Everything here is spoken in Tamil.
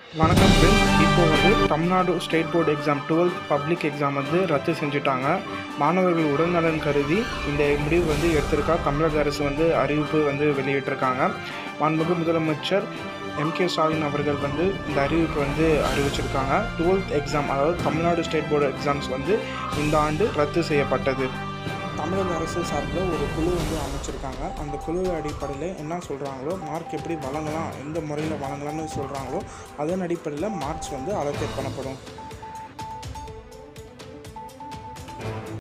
வணக்கம் ஃப்ரெண்ட்ஸ் இப்போ வந்து Tamil Nadu state board exam twelfth public exam வந்து ரத்து செஞ்சுட்டாங்க மாணவர்கள் உடல்நலன் கருதி இந்த முடிவு வந்து எடுத்திருக்கா தமிழக அரசு வந்து அறிவிப்பு வந்து வெளியிட்டிருக்காங்க மாண்புமிகு முதலமைச்சர் எம் கே ஸ்டாலின் அவர்கள் வந்து இந்த அறிவிப்பு வந்து அறிவிச்சிருக்காங்க டுவெல்த் எக்ஸாம் அதாவது தமிழ்நாடு ஸ்டேட் போர்டு எக்ஸாம்ஸ் வந்து இந்த ஆண்டு ரத்து செய்யப்பட்டது தமிழக அரசு சார்பில் ஒரு குழு வந்து அமைச்சிருக்காங்க அந்த குழு அடிப்படையில் என்ன சொல்கிறாங்களோ மார்க் எப்படி வழங்கலாம் எந்த முறையில் வழங்கலாம்னு சொல்கிறாங்களோ அதன் அடிப்படையில் மார்க்ஸ் வந்து அலோகேட் பண்ணப்படும்